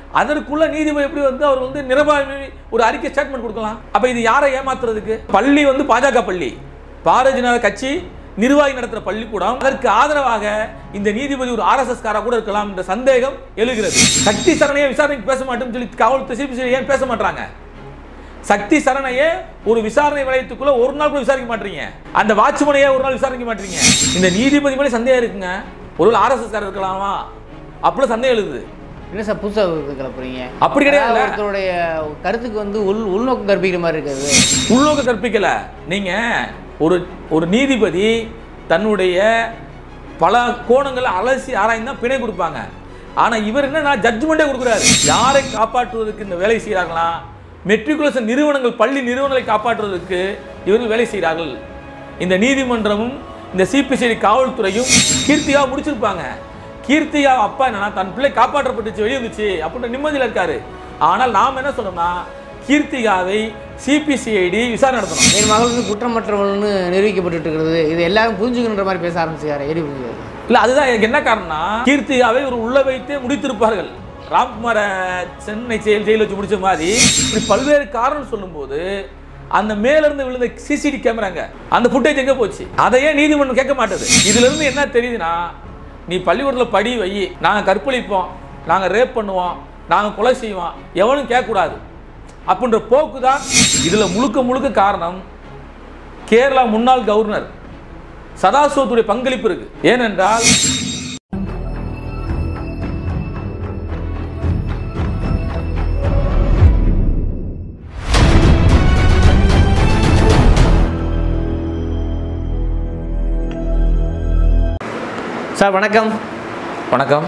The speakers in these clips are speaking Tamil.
அதற்குள்ள நீதிபதி எப்படி வந்து அவர் வந்து நிரபாயமே ஒரு அறிக்கை ஸ்டேட்மெண்ட் கொடுக்கலாம் அப்ப இது யாரை ஏமாத்துறதுக்கு பள்ளி வந்து பாஜக பள்ளி பாரதிய ஜனதா கட்சி நிர்வாகி நடத்துற பள்ளிக்கூடம் அதற்கு ஆதரவாக இந்த நீதிபதி ஒரு ஆர்எஸ்எஸ் காரா கூட இருக்கலாம் என்ற சந்தேகம் எழுகிறது சக்தி சரணையை விசாரணைக்கு பேச மாட்டோம்னு சொல்லி காவல்துறை சிபிசிஐடி ஏன் பேச மாட்டாங்க சக்தி சரணையே ஒரு விசாரணை வளையத்துக்குள்ள ஒரு நாள் கூட விசாரிக்க மாட்டீங்க அந்த வாட்ச்மனையே ஒரு நாள் விசாரிக்க மாட்டீங்க இந்த நீதிபதி மேலே சந்தேகம் இருக்குங்க ஒரு ஆர்எஸ்எஸ் காரர் இருக்கலாமா அப்படிலாம் சந்தேகம் எழுது என்ன சார் புதுசாக கிளப்புறீங்க அப்படி கிடையாது. அதாவது ஒருத்தருடைய கருத்துக்கு வந்து உள் உள்நோக்கம் கற்பிக்கிற மாதிரி இருக்காது உள்நோக்க கற்பிக்கல நீங்க ஒரு ஒரு நீதிபதி தன்னுடைய பல கோணங்களை அலசி ஆராய்ந்து தான் பிணை கொடுப்பாங்க ஆனா இவர் என்னன்னா ஜட்ஜ்மெண்டே கொடுக்குறாரு யாரை காப்பாற்றுவதற்கு இந்த வேலை செய்கிறார்களா மெட்ரிகுலேஷன் நிறுவனங்கள் பள்ளி நிறுவனங்களை காப்பாற்றுவதற்கு இவர்கள் வேலை செய்கிறார்கள் இந்த நீதிமன்றமும் இந்த சிபிசிஐடி காவல்துறையும் கீர்த்தியா முடிச்சிருப்பாங்க கீர்த்தியா அப்பா என்னன்னா தன் பிள்ளை காப்பாற்றப்பட்டுச்சு வெளியே வந்துச்சு அப்படின்ற நிம்மதியில் இருக்காரு ஆனால் நாம் என்ன சொல்றோம்னா கீர்த்திகாவை சிபிசிஐடி விசாரணை நடத்தணும் என் மகள் வந்து குற்றமற்றவள்னு நிரூபிக்கப்பட்டு இருக்கிறது இது எல்லாரும் புரிஞ்சுக்கணுன்ற மாதிரி பேச ஆரம்பிச்சாரு எடி புரிஞ்சுக்காரு இல்ல அதுதான் எனக்கு என்ன காரணம்னா கீர்த்திகாவை ஒரு உள்ள வைத்தே முடித்திருப்பார்கள் ராம்குமார சென்னை ஜெயில் ஜெயில் வச்சு முடிச்ச மாதிரி இப்படி பல்வேறு காரணம் சொல்லும்போது அந்த மேல இருந்து விழுந்த சிசிடி கேமராங்க அந்த ஃபுட்டேஜ் எங்க போச்சு அதையே நீதிமன்றம் கேட்க மாட்டேது இதுல இருந்து என்ன தெரியுதுன்னா நீ பள்ளிக்கூடத்தில் படி வை நாங்க கற்பழிப்போம் நாங்க ரேப் பண்ணுவோம் நாங்க கொலை செய்வோம் எவனும் கேட்கக்கூடாது அப்படின்ற போக்கு தான் இதுல முழுக்க முழுக்க காரணம் கேரளா முன்னாள் கவர்னர் சதாசிவத்துடைய பங்களிப்பு இருக்கு ஏனென்றால் சார் வணக்கம் வணக்கம்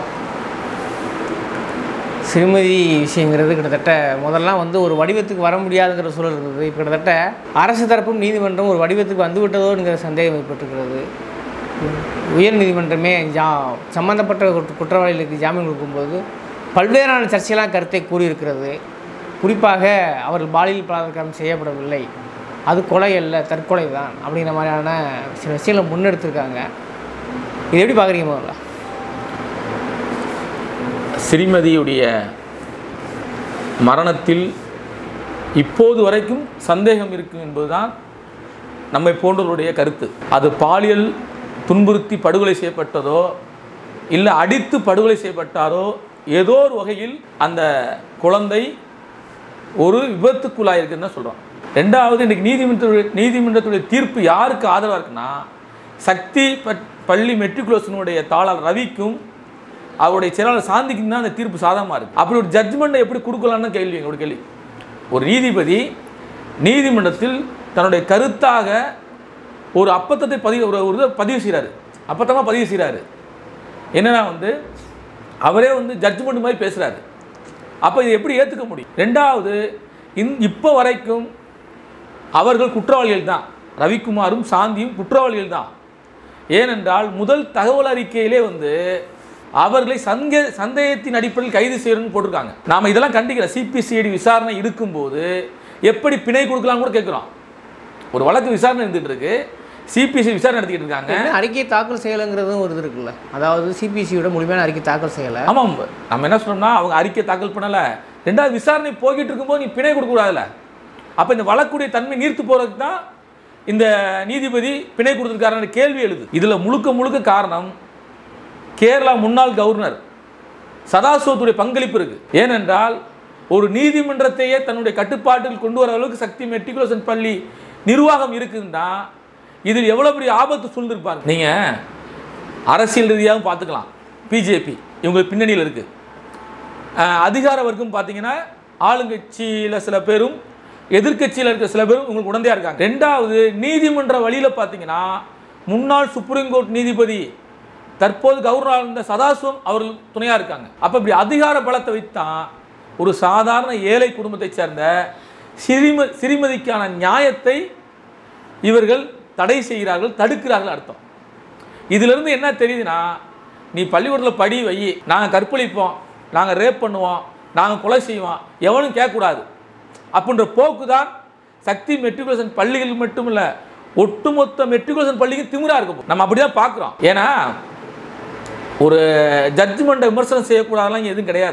சிறுமதி விஷயங்கிறது கிட்டத்தட்ட முதல்லாம் வந்து ஒரு வடிவத்துக்கு வர முடியாதுங்கிற சூழல் இருந்தது இப்போ கிட்டத்தட்ட அரசு தரப்பும் நீதிமன்றம் ஒரு வடிவத்துக்கு வந்து விட்டதோங்கிற சந்தேகம் ஏற்பட்டிருக்கிறது உயர் நீதிமன்றமே ஜா சம்பந்தப்பட்ட குற்ற- குற்றவாளிகளுக்கு ஜாமீன் கொடுக்கும்போது பல்வேறான சர்ச்சைகளான கருத்தை கூறியிருக்கிறது குறிப்பாக அவர்கள் பாலியல் பலாத்காரம் செய்யப்படவில்லை அது கொலை அல்ல தற்கொலை தான் அப்படிங்கிற மாதிரியான சில விஷயங்களை முன்னெடுத்திருக்காங்க இது எப்படி பார்க்குறீங்க முதல்ல ஸ்ரீமதியுடைய மரணத்தில் இப்போது வரைக்கும் சந்தேகம் இருக்கும் என்பதுதான் நம்மை போன்றவருடைய கருத்து அது பாலியல் துன்புறுத்தி படுகொலை செய்யப்பட்டதோ இல்லை அடித்து படுகொலை செய்யப்பட்டாரோ ஏதோ ஒரு வகையில் அந்த குழந்தை ஒரு விபத்துக்குள்ளாயிருக்குன்னு தான் சொல்கிறோம் ரெண்டாவது இன்றைக்கு நீதிமன்ற நீதிமன்றத்துடைய தீர்ப்பு யாருக்கு ஆதரவாக இருக்குன்னா சக்தி பட்- பள்ளி மெட்ரிகுலேஷனுடைய தாளர் ரவிக்கும் அவருடைய செயலாளர் சாந்திக்கும் தான் அந்த தீர்ப்பு சாதகமாக இருக்குது அப்படி ஒரு ஜட்ஜ்மெண்ட்டை எப்படி கொடுக்கலான்னு கேள்வி எங்களோட கேள்வி ஒரு நீதிபதி நீதிமன்றத்தில் தன்னுடைய கருத்தாக ஒரு அப்பத்தத்தை பதிவு ஒரு ஒரு இதை பதிவு செய்கிறாரு அப்பத்தமாக பதிவு செய்கிறாரு என்னன்னா வந்து அவரே வந்து ஜட்ஜ்மெண்ட் மாதிரி பேசுகிறாரு அப்போ இதை எப்படி ஏற்றுக்க முடியும் ரெண்டாவது இந் இப்போ வரைக்கும் அவர்கள் குற்றவாளிகள் தான் ரவிக்குமாரும் சாந்தியும் குற்றவாளிகள் தான் ஏனென்றால் முதல் தகவல் அறிக்கையிலே வந்து அவர்களை சந்தே சந்தேகத்தின் அடிப்படையில் கைது செய்யணும்னு போட்டிருக்காங்க நாம் இதெல்லாம் கண்டிக்கல சிபிசிஐடி விசாரணை இருக்கும்போது எப்படி பிணை கொடுக்கலாம் கூட கேட்குறோம் ஒரு வழக்கு விசாரணை இருந்துட்டு இருக்கு சிபிசி விசாரணை நடத்திக்கிட்டு இருக்காங்க என்ன அறிக்கை தாக்கல் செய்யலைங்கிறதும் ஒரு இது இருக்குல்ல அதாவது சிபிசியோட முழுமையான அறிக்கை தாக்கல் செய்யலை ஆமாம் நம்ம என்ன சொல்றோம்னா அவங்க அறிக்கை தாக்கல் பண்ணல ரெண்டாவது விசாரணை போய்கிட்டு இருக்கும்போது நீ பிணை கொடுக்கக்கூடாதுல்ல அப்போ இந்த வழக்குடைய தன்மை நீர்த்து போறதுக்கு தான் இந்த நீதிபதி பிணை கொடுத்துருக்காருன்ற கேள்வி எழுது இதில் முழுக்க முழுக்க காரணம் கேரளா முன்னாள் கவர்னர் சதாசிவத்துடைய பங்களிப்பு இருக்கு ஏனென்றால் ஒரு நீதிமன்றத்தையே தன்னுடைய கட்டுப்பாட்டில் கொண்டு வர அளவுக்கு சக்தி மெட்ரிகுலேஷன் பள்ளி நிர்வாகம் இருக்குன்னா இதில் எவ்வளோ பெரிய ஆபத்து சூழ்ந்திருப்பாங்க நீங்கள் அரசியல் ரீதியாகவும் பார்த்துக்கலாம் பிஜேபி இவங்களுக்கு பின்னணியில் இருக்குது அதிகார வர்க்கம் பார்த்தீங்கன்னா ஆளுங்கட்சியில் சில பேரும் எதிர்க்கட்சியில் இருக்க சில பேரும் உங்களுக்கு உடந்தையாக இருக்காங்க ரெண்டாவது நீதிமன்ற வழியில் பார்த்தீங்கன்னா முன்னாள் சுப்ரீம் கோர்ட் நீதிபதி தற்போது கவர்னராக இருந்த சதாசிவம் அவர்கள் துணையாக இருக்காங்க அப்போ இப்படி அதிகார பலத்தை வைத்தான் ஒரு சாதாரண ஏழை குடும்பத்தைச் சேர்ந்த சிறிம சிறிமதிக்கான நியாயத்தை இவர்கள் தடை செய்கிறார்கள் தடுக்கிறார்கள் அர்த்தம் இதிலிருந்து என்ன தெரியுதுன்னா நீ பள்ளிக்கூடத்தில் படி வை நாங்கள் கற்பழிப்போம் நாங்கள் ரேப் பண்ணுவோம் நாங்கள் கொலை செய்வோம் எவனும் கேட்கக்கூடாது அப்படின்ற போக்கு தான் சக்தி மெட்ரிகுலேஷன் பள்ளிகள் மட்டும் இல்லை ஒட்டுமொத்த மெட்ரிகுலேஷன் பள்ளிக்கும் திமிரா இருக்கும் நம்ம அப்படி தான் பார்க்குறோம் ஏன்னா ஒரு ஜட்ஜ்மெண்ட்டை விமர்சனம் செய்யக்கூடாதெல்லாம் இங்க எதுவும் கிடையாது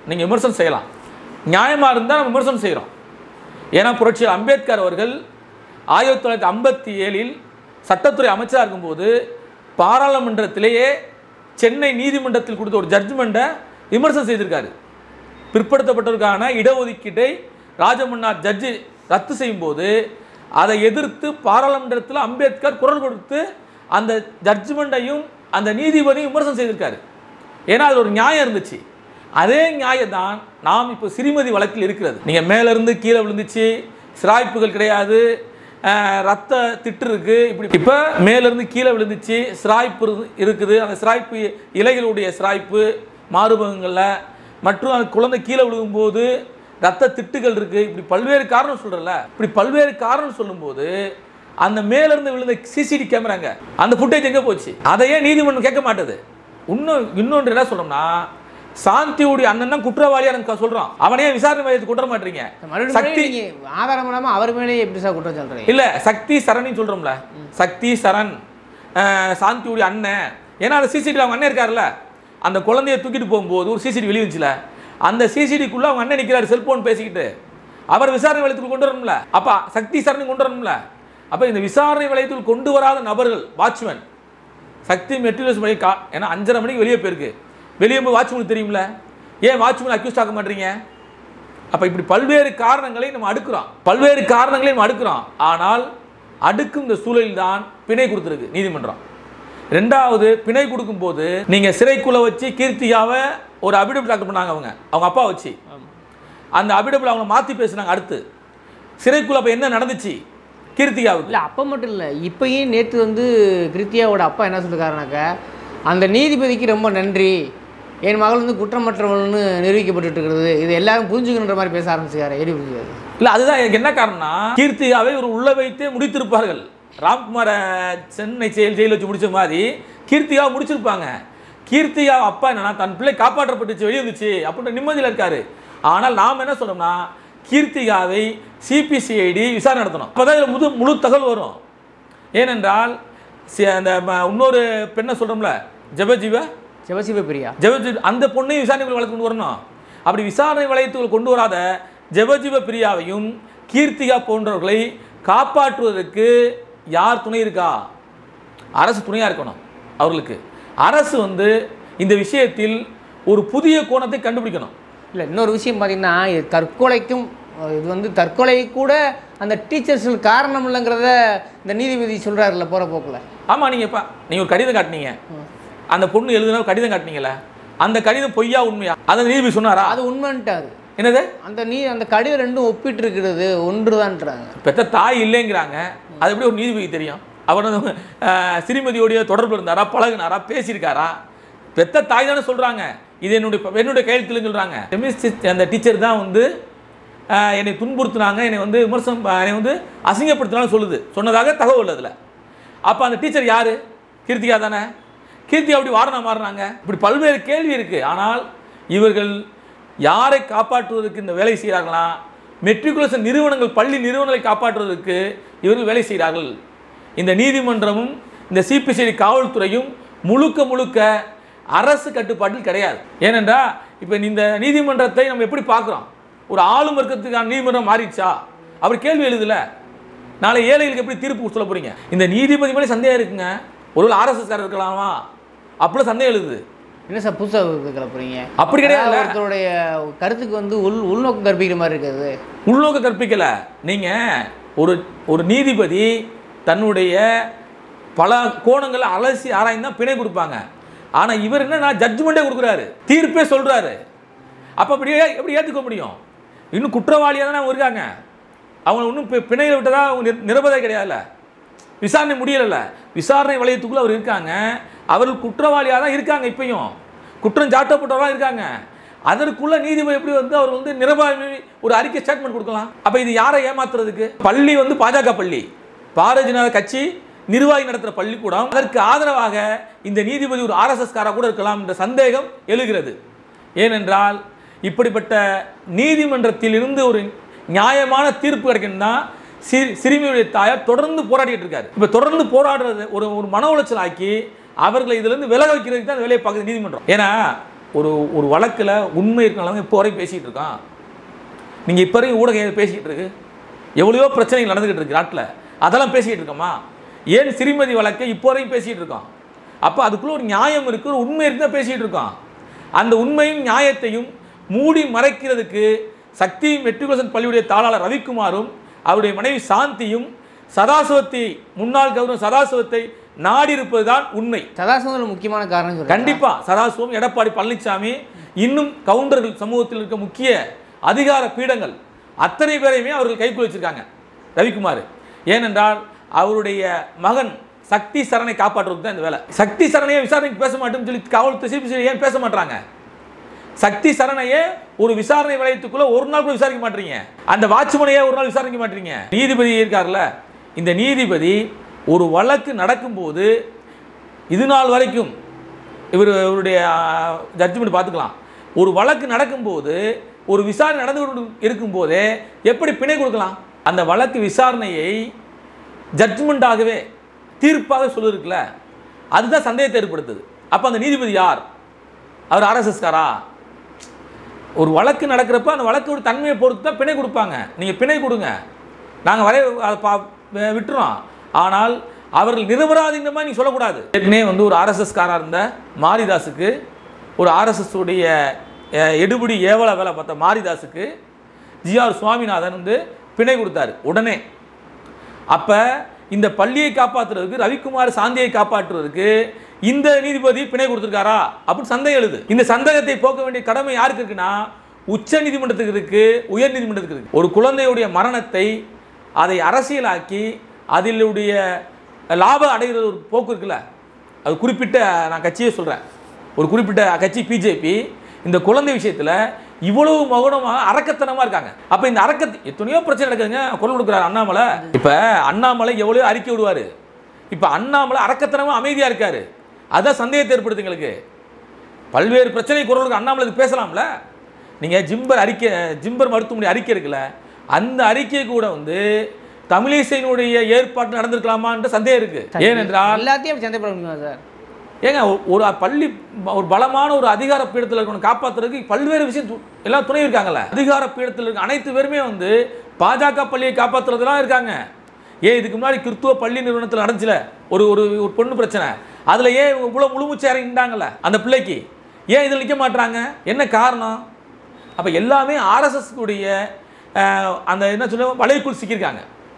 நீங்கள் விமர்சனம் செய்யலாம் நியாயமாக இருந்தால் நம்ம விமர்சனம் செய்கிறோம் ஏன்னா புரட்சியாளர் அம்பேத்கர் அவர்கள் ஆயிரத்தி தொள்ளாயிரத்தி ஐம்பத்தி ஏழில் சட்டத்துறை அமைச்சராக இருக்கும்போது பாராளுமன்றத்திலேயே சென்னை நீதிமன்றத்தில் கொடுத்த ஒரு ஜட்ஜ்மெண்ட்டை விமர்சனம் செய்திருக்காரு பிற்படுத்தப்பட்டவருக்கான இடஒதுக்கீட்டை ராஜமன்னார் ஜட்ஜு ரத்து செய்யும்போது அதை எதிர்த்து பாராளுமன்றத்தில் அம்பேத்கர் குரல் கொடுத்து அந்த ஜட்ஜ்மெண்ட்டையும் அந்த நீதிபதியும் விமர்சனம் செய்திருக்காரு ஏன்னா அது ஒரு நியாயம் இருந்துச்சு அதே நியாயம் தான் நாம் இப்போ சிறுமதி வழக்கில் இருக்கிறது நீங்கள் மேலேருந்து கீழே விழுந்துச்சு சிராய்ப்புகள் கிடையாது அஹ், ரத்த திட்டு இருக்கு இப்படி இப்போ மேலேருந்து கீழே விழுந்துச்சு சிராய்ப்பு இரு- இருக்குது அந்த சிராய்ப்பு இலைகளுடைய சிராய்ப்பு மாறுபகங்களில் மற்றும் அந்த குழந்தை கீழே விழுகும்போது ரத்த திட்டுகள் இருக்கு இப்படி பல்வேறு காரணம் சொல்றல இப்படி பல்வேறு காரணம் சொல்லும்போது அந்த மேலிருந்து விழுந்த சிசிடி கேமராங்க அந்த ஃபுட்டேஜ் எங்கே போச்சு அதையே நீதிமன்றம் கேட்க மாட்டேது இன்னும் இன்னொன்று என்ன சொல்றோம்னா சாந்தியுடைய அண்ணன் தான் குற்றவாளியா எனக்கு சொல்றான் அவனையே விசாரணை மையத்துக்கு கொண்டு வர மாட்டீங்க மறுபடியும் சக்தி நீங்க ஆதாரம் இல்லாம அவர் மேலேயே எப்படி சார் குற்றம் சொல்றீங்க இல்ல சக்தி சரணின்னு சொல்றோம்ல சக்தி சரண் அஹ், சாந்தியுடைய அண்ணன் ஏன்னா அந்த சிசிடிவி அவங்க அண்ணன் இருக்காருல்ல அந்த குழந்தைய தூக்கிட்டு போகும்போது ஒரு சிசிடி வெளியே வந்துச்சுல அந்த சிசிடிக்குள்ள அவங்க அண்ணன் நிற்கிறாரு செல்போன் பேசிக்கிட்டு அவர் விசாரணை வளையத்துக்கு கொண்டு வரணும்ல அப்ப சக்தி சரணை கொண்டு வரணும்ல அப்ப இந்த விசாரணை வளையத்தில் கொண்டு வராத நபர்கள் வாட்ச்மேன் சக்தி மெட்டீரியல்ஸ் மணி கா ஏன்னா அஞ்சரை மணிக்கு வெளியே போயிருக்கு வெளியே போய் வாட்ச்மேனுக்கு தெரியும்ல ஏன் வாட்ச்மேன் அக்யூஸ்ட் ஆக்க மாட்டீங்க அப்போ இப்படி பல்வேறு காரணங்களை நம்ம அடுக்கிறோம் பல்வேறு காரணங்களை நம்ம அடுக்கிறோம் ஆனால் அடுக்கும் இந்த சூழலில் தான் பிணை கொடுத்துருக்கு நீதிமன்றம் ரெண்டாவது பிணை கொடுக்கும்போது நீங்கள் சிறைக்குள்ள வச்சு கீர்த்தியாவை ஒரு அபிடபிள் டாக்டர் பண்ணாங்க அவங்க அவங்க அப்பா வச்சு அந்த அபிடபிள் அவங்க மாற்றி பேசுனாங்க அடுத்து சிறைக்குள்ள அப்போ என்ன நடந்துச்சு கீர்த்தியாவுக்கு இல்லை அப்போ மட்டும் இல்லை இப்பயும் நேற்று வந்து கிருத்தியாவோட அப்பா என்ன சொல்லிருக்காருனாக்கா அந்த நீதிபதிக்கு ரொம்ப நன்றி என் மகள் வந்து குற்றமற்றவள்னு நிரூபிக்கப்பட்டு இருக்கிறது இது எல்லாரும் புரிஞ்சுக்கணுன்ற மாதிரி பேச ஆரம்பிச்சுக்காரு எரி புரிஞ்சுக்காரு இல்ல அதுதான் எனக்கு என்ன காரணம்னா கீர்த்தியாவை ஒரு உள்ள வைத்தே முடித்திருப்பார்கள் ராம்குமார சென்னை செயல் ஜெயில வச்சு முடிச்ச மாதிரி கீர்த்தியாவை முடிச்சிருப்பாங்க கீர்த்தியா அப்பா என்னன்னா தன் பிள்ளை காப்பாற்றப்பட்டுச்சு வெளியே வந்துச்சு அப்படின்ற நிம்மதியில் இருக்காரு ஆனால் நாம் என்ன சொல்றோம்னா கீர்த்திகாவை சிபிசிஐடி விசாரணை நடத்தணும் அப்பதான் இதுல முழு முழு தகவல் வரும் ஏனென்றால் சி- அந்த ம- இன்னொரு பெண்ணை சொல்றோம்ல ஜெபஜீவ சிவசிவ பிரியா ஜெபஜி அந்த பொண்ணையும் விசாரணை வளையத்துக்கு கொண்டு வரணும் அப்படி விசாரணை வளையத்துக்குள் கொண்டு வராத ஜெபஜீவ பிரியாவையும் கீர்த்திகா போன்றவர்களை காப்பாற்றுவதற்கு யார் துணை இருக்கா அரசு துணையாக இருக்கணும் அவர்களுக்கு அரசு வந்து இந்த விஷயத்தில் ஒரு புதிய கோணத்தை கண்டுபிடிக்கணும் இல்லை இன்னொரு விஷயம் பார்த்தீங்கன்னா இது தற்கொலைக்கும் அஹ், இது வந்து தற்கொலை கூட அந்த டீச்சர்ஸ்கள் காரணம் இல்லைங்கிறத இந்த நீதிபதி சொல்கிறாருல்ல போகிற போக்கில் ஆமாம் நீங்கள் இப்போ நீங்கள் ஒரு கடிதம் காட்டினீங்க அந்த பொண்ணு எழுதுன ஒரு கடிதம் காட்டினீங்களே அந்த கடிதம் பொய்யா உண்மையா அதை நீதிபதி சொன்னாரா அது உண்மைன்ட்டாரு என்னது அந்த நீ அந்த கடிதம் ரெண்டும் ஒப்பிட்டு இருக்கிறது ஒன்று தான்றாங்க பெத்த தாய் இல்லைங்கிறாங்க அது எப்படி ஒரு நீதிபதி தெரியும் அவர் வந்து, அஹ், சிறுமதியோடைய தொடர்பு இருந்தாரா பழகுனாரா பேசியிருக்காரா பெத்த தாய் தானே சொல்கிறாங்க இது என்னுடைய ப- என்னுடைய கையெழுத்துலன்னு சொல்கிறாங்க கெமிஸ்ட்ரி அந்த டீச்சர் தான் வந்து அஹ், என்னை துன்புறுத்துனாங்க என்னை வந்து விமர்சனம் அஹ், என்னை வந்து அசிங்கப்படுத்தினாலும் சொல்லுது சொன்னதாக தகவல் அதில் அப்போ அந்த டீச்சர் யார் கீர்த்திகா தானே கீர்த்திகா அப்படி வாரணா மாறினாங்க இப்படி பல்வேறு கேள்வி இருக்குது ஆனால் இவர்கள் யாரை காப்பாற்றுவதற்கு இந்த வேலை செய்கிறார்களா மெட்ரிகுலேஷன் நிறுவனங்கள் பள்ளி நிறுவனங்களை காப்பாற்றுவதற்கு இவர்கள் வேலை செய்கிறார்கள் இந்த நீதிமன்றமும் இந்த சிபிசிஐடி காவல்துறையும் முழுக்க முழுக்க அரசு கட்டுப்பாட்டில் கிடையாது ஏனென்றால் இப்போ இந்த நீதிமன்றத்தை நம்ம எப்படி பார்க்குறோம் ஒரு ஆளும் வர்க்கத்துக்கான நீதிமன்றம் மாறிடுச்சா அவர் கேள்வி எழுதல நாளை ஏழைகளுக்கு எப்படி தீர்ப்பு சொல்ல போறீங்க இந்த நீதிபதி மேலே சந்தேகம் இருக்குங்க ஒருவேளை ஆர்எஸ்எஸ் காரர் இருக்கலாமா அப்படிலாம் சந்தேகம் எழுதுது என்ன சார் புதுசாக கிளப்புறீங்க அப்படி கிடையாது. அதாவது ஒருத்தருடைய கருத்துக்கு வந்து உள் உள்நோக்கம் கற்பிக்கிற மாதிரி இருக்குது உள்நோக்க கற்பிக்கல நீங்க ஒரு ஒரு நீதிபதி தன்னுடைய பல கோணங்களை அலசி ஆராய்ந்து தான் பிணை கொடுப்பாங்க ஆனா இவர் என்னன்னா ஜட்ஜ்மெண்ட்டே கொடுக்குறாரு தீர்ப்பே சொல்றாரு அப்ப அப்படியே எப்படி ஏத்துக்க முடியும் இன்னும் குற்றவாளியாக தானே அவங்க இருக்காங்க அவங்க இன்னும் பி- பிணையில் விட்டதா அவங்க நிர- நிரபதை கிடையாதுல்ல விசாரணை முடியலைல்ல விசாரணை வளையத்துக்குள்ள அவர் இருக்காங்க அவர்கள் குற்றவாளியாக தான் இருக்காங்க இப்பயும் குற்றம் சாட்டப்பட்டவர்களாக இருக்காங்க அதற்குள்ள நீதிபதி எப்படி வந்து அவர் வந்து நிரபாயி ஒரு அறிக்கை ஸ்டேட்மெண்ட் கொடுக்கலாம் அப்ப இது யாரை ஏமாத்துறதுக்கு பள்ளி வந்து பாஜக பள்ளி பாரதிய ஜனதா கட்சி நிர்வாகி நடத்துகிற பள்ளிக்கூடம் அதற்கு ஆதரவாக இந்த நீதிபதி ஒரு ஆர்எஸ்எஸ் காரா கூட இருக்கலாம் என்ற சந்தேகம் எழுகிறது ஏனென்றால் இப்படிப்பட்ட நீதிமன்றத்தில் இருந்து ஒரு நியாயமான தீர்ப்பு கிடைக்கணும்னா சி சிறுமியுடைய தாயார் தொடர்ந்து போராடிட்டு இருக்காரு இப்போ தொடர்ந்து போராடுறது ஒரு ஒரு மன உளைச்சல் ஆக்கி அவர்களை இதிலிருந்து விலக வைக்கிறதுக்கு தான் இந்த வேலையை பார்க்குது நீதிமன்றம் ஏன்னா ஒரு ஒரு வழக்கில் உண்மை இருக்கனால இப்போ வரையும் பேசிகிட்டு இருக்கான் நீங்கள் இப்போ வரையும் ஊடகம் பேசிக்கிட்டு இருக்கு எவ்வளவோ பிரச்சனைகள் நடந்துக்கிட்டு இருக்கு நாட்டில் அதெல்லாம் பேசிக்கிட்டு இருக்கோமா ஏன் சிறுமதி வழக்கை இப்போ வரையும் பேசிகிட்டு இருக்கோம் அப்போ அதுக்குள்ளே ஒரு நியாயம் இருக்குது ஒரு உண்மை இருக்கு தான் பேசிகிட்டு இருக்கோம் அந்த உண்மையும் நியாயத்தையும் மூடி மறைக்கிறதுக்கு சக்தி மெட்ரிகுலேஷன் பள்ளியுடைய தாளாளர் ரவிக்குமாரும் அவருடைய மனைவி சாந்தியும் சதாசிவத்தை முன்னாள் கவர்னர் சதாசிவத்தை நாடி இருப்பதுதான் உண்மை சதாசிவம் முக்கியமான காரணம் சொல்றேன் கண்டிப்பா சதாசிவம் எடப்பாடி பழனிசாமி இன்னும் கவுண்டர்கள் சமூகத்தில் இருக்க முக்கிய அதிகார பீடங்கள் அத்தனை பேரையுமே அவர்கள் கைக்குள் வச்சிருக்காங்க ரவிக்குமார் ஏனென்றால் அவருடைய மகன் சக்தி சரணை காப்பாற்றுறதுக்கு தான் இந்த வேலை சக்தி சரணையை விசாரணைக்கு பேச மாட்டோம்னு சொல்லி காவல்துறை சிபிசிஐடி ஏன் பேச மாட்டாங்க சக்தி சரணையே ஒரு விசாரணை வளையத்துக்குள்ள ஒரு நாள் கூட விசாரிக்க மாட்டீங்க அந்த வாட்ச்மனையே ஒரு நாள் விசாரிக்க மாட்டீங்க நீதிபதி இருக்கார்ல இந்த நீதிபதி ஒரு வழக்கு நடக்கும்போது இது நாள் வரைக்கும் இவர் இவருடைய ஜட்ஜ்மெண்ட் பார்த்துக்கலாம் ஒரு வழக்கு நடக்கும்போது ஒரு விசாரணை நடந்து கொண்டு இருக்கும்போதே எப்படி பிணை கொடுக்கலாம் அந்த வழக்கு விசாரணையை ஜட்ஜ்மெண்ட்டாகவே தீர்ப்பாக சொல்லிருக்குல்ல அதுதான் சந்தேகத்தை ஏற்படுத்துது அப்போ அந்த நீதிபதி யார் அவர் ஆர்எஸ்எஸ்காரா ஒரு வழக்கு நடக்கிறப்ப அந்த வழக்கோட தன்மையை பொறுத்து தான் பிணை கொடுப்பாங்க நீங்கள் பிணை கொடுங்க நாங்கள் வரை அதை பா வி- விட்டுறோம் ஆனால் அவர்கள் நிரபராதிங்கமாக நீ சொல்லக்கூடாது ஏற்கனவே வந்து ஒரு ஆர்எஸ்எஸ்காராக இருந்த மாரிதாஸுக்கு ஒரு ஆர்எஸ்எஸ் உடைய அஹ், எடுபிடி ஏவல வேலை பார்த்த மாரிதாஸுக்கு ஜிஆர் சுவாமிநாதன் வந்து பிணை கொடுத்தாரு உடனே அப்போ இந்த பள்ளியை காப்பாற்றுறதுக்கு ரவிக்குமார் சாந்தியை காப்பாற்றுறதுக்கு இந்த நீதிபதி பிணை கொடுத்துருக்காரா அப்படின்னு சந்தேகம் எழுது இந்த சந்தேகத்தை போக்க வேண்டிய கடமை யாருக்கு இருக்குன்னா உச்ச நீதிமன்றத்துக்கு இருக்கு உயர் நீதிமன்றத்துக்கு இருக்கு ஒரு குழந்தையுடைய மரணத்தை அதை அரசியலாக்கி அதிலுடைய லாபம் அடைகிறது ஒரு போக்கு இருக்குல்ல அது குறிப்பிட்ட நான் கட்சியே சொல்கிறேன் ஒரு குறிப்பிட்ட கட்சி பிஜேபி இந்த குழந்தை விஷயத்தில் இவ்வளவு மௌனமாக அரக்கத்தனமாக இருக்காங்க அப்போ இந்த அரக்கத்து எத்தனையோ பிரச்சனை நடக்குதுங்க குரல் கொடுக்குறாரு அண்ணாமலை இப்போ அண்ணாமலை எவ்வளோ அறிக்கை விடுவார் இப்போ அண்ணாமலை அரக்கத்தனமாக அமைதியாக இருக்காரு அதான் சந்தேகத்தை ஏற்படுத்து எங்களுக்கு பல்வேறு பிரச்சனை குரல் கொடுக்க அண்ணாமலைக்கு பேசலாம்ல நீங்கள் ஜிம்பர் அறிக்கை ஜிம்பர் மருத்துவமனை அறிக்கை இருக்குல்ல அந்த அறிக்கை கூட வந்து தமிழிசையினுடைய ஏற்பாடு நடந்திருக்கலாமான்ற சந்தேகம் இருக்கு ஏனென்றால் எல்லாத்தையும் சந்தேகப்பட முடியுமா சார் ஏங்க ஒரு- ஒரு பள்ளி ஒரு பலமான ஒரு அதிகார பீடத்தில் இருக்கணும் காப்பாற்றுறதுக்கு பல்வேறு விஷயம் து- எல்லாம் துணை இருக்காங்கல்ல அதிகார பீடத்தில் இருக்க அனைத்து பேருமே வந்து பாஜக பள்ளியை காப்பாற்றுறதுலாம் இருக்காங்க ஏன் இதுக்கு முன்னாடி கிறித்துவ பள்ளி நிறுவனத்தில் நடந்துச்சுல ஒரு ஒரு ஒரு பொண்ணு பிரச்சனை அதில் ஏன் இவ்வளோ முழுமூச்சு இறங்கிட்டாங்கல்ல அந்த பிள்ளைக்கு ஏன் இதில் நிற்க மாட்றாங்க என்ன காரணம் அப்போ எல்லாமே ஆர்எஸ்எஸ் உடைய அஹ், அந்த என்ன சொல்ல வலைக்குள் சிக்கியிருக்காங்க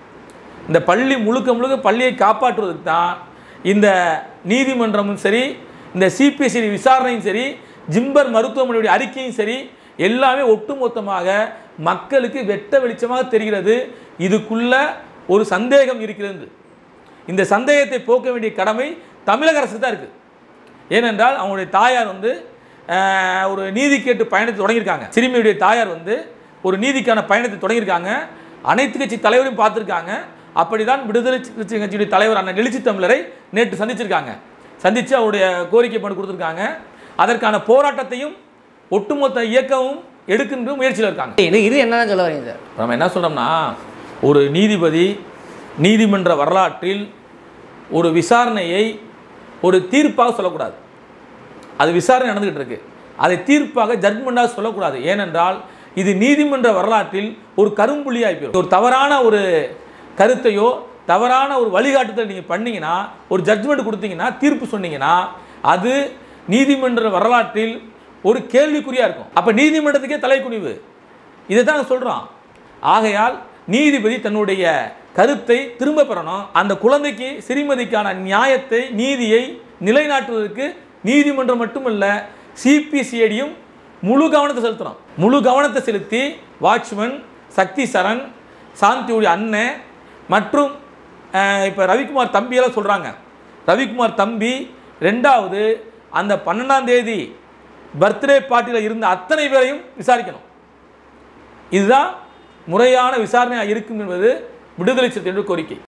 இந்த பள்ளி முழுக்க முழுக்க பள்ளியை காப்பாற்றுவதற்கு தான் இந்த நீதிமன்றமும் சரி இந்த சிபிஎஸ்சி விசாரணையும் சரி ஜிம்பர் மருத்துவமனையுடைய அறிக்கையும் சரி எல்லாமே ஒட்டுமொத்தமாக மக்களுக்கு வெட்ட வெளிச்சமாக தெரிகிறது இதுக்குள்ள ஒரு சந்தேகம் இருக்கிறது இந்த சந்தேகத்தை போக்க வேண்டிய கடமை தமிழக அரசுக்கு தான் இருக்குது ஏனென்றால் அவங்களுடைய தாயார் வந்து அஹ், ஒரு நீதி கேட்டு பயணத்தை தொடங்கியிருக்காங்க சிறுமியுடைய தாயார் வந்து ஒரு நீதிக்கான பயணத்தை தொடங்கியிருக்காங்க அனைத்து கட்சி தலைவரையும் பார்த்துருக்காங்க அப்படிதான் விடுதலை சிறுத்தை கட்சியுடைய தலைவர் அண்ணன் எழுச்சி தமிழரை நேற்று சந்திச்சிருக்காங்க சந்தித்து அவருடைய கோரிக்கை மனு கொடுத்துருக்காங்க அதற்கான போராட்டத்தையும் ஒட்டுமொத்த இயக்கமும் எடுக்கின்ற முயற்சியில் இருக்காங்க இது இது என்னதான் சொல்ல வரீங்க சார் நம்ம என்ன சொல்கிறோம்னா ஒரு நீதிபதி நீதிமன்ற வரலாற்றில் ஒரு விசாரணையை ஒரு தீர்ப்பாக சொல்லக்கூடாது அது விசாரணை நடந்துகிட்டு இருக்கு அதை தீர்ப்பாக ஜட்மெண்டாக சொல்லக்கூடாது ஏனென்றால் இது நீதிமன்ற வரலாற்றில் ஒரு கரும்புள்ளியாகி போயிடும் ஒரு தவறான ஒரு கருத்தையோ தவறான ஒரு வழிகாட்டுதல் நீங்கள் பண்ணீங்கன்னா ஒரு ஜட்ஜ்மெண்ட் கொடுத்தீங்கன்னா தீர்ப்பு சொன்னீங்கன்னா அது நீதிமன்ற வரலாற்றில் ஒரு கேள்விக்குறியாக இருக்கும் அப்போ நீதிமன்றத்துக்கே தலைக்குனிவு இதை தான் சொல்கிறோம் ஆகையால் நீதிபதி தன்னுடைய கருத்தை திரும்ப பெறணும் அந்த குழந்தைக்கு சிறுமதிக்கான நியாயத்தை நீதியை நிலைநாட்டுவதற்கு நீதிமன்றம் மட்டுமல்ல சிபிசிஐடியும் முழு கவனத்தை செலுத்தணும் முழு கவனத்தை செலுத்தி வாட்ச்மேன் சக்தி சரண் சாந்தியுடைய அண்ணன் மற்றும் இப்போ ரவிக்குமார் தம்பியெல்லாம் சொல்கிறாங்க ரவிக்குமார் தம்பி ரெண்டாவது அந்த பன்னெண்டாம் தேதி பர்த்டே பார்ட்டியில் இருந்த அத்தனை பேரையும் விசாரிக்கணும் இதுதான் முறையான விசாரணையாக இருக்கும் என்பது விடுதலை சிறுத்தைகளுடைய கோரிக்கை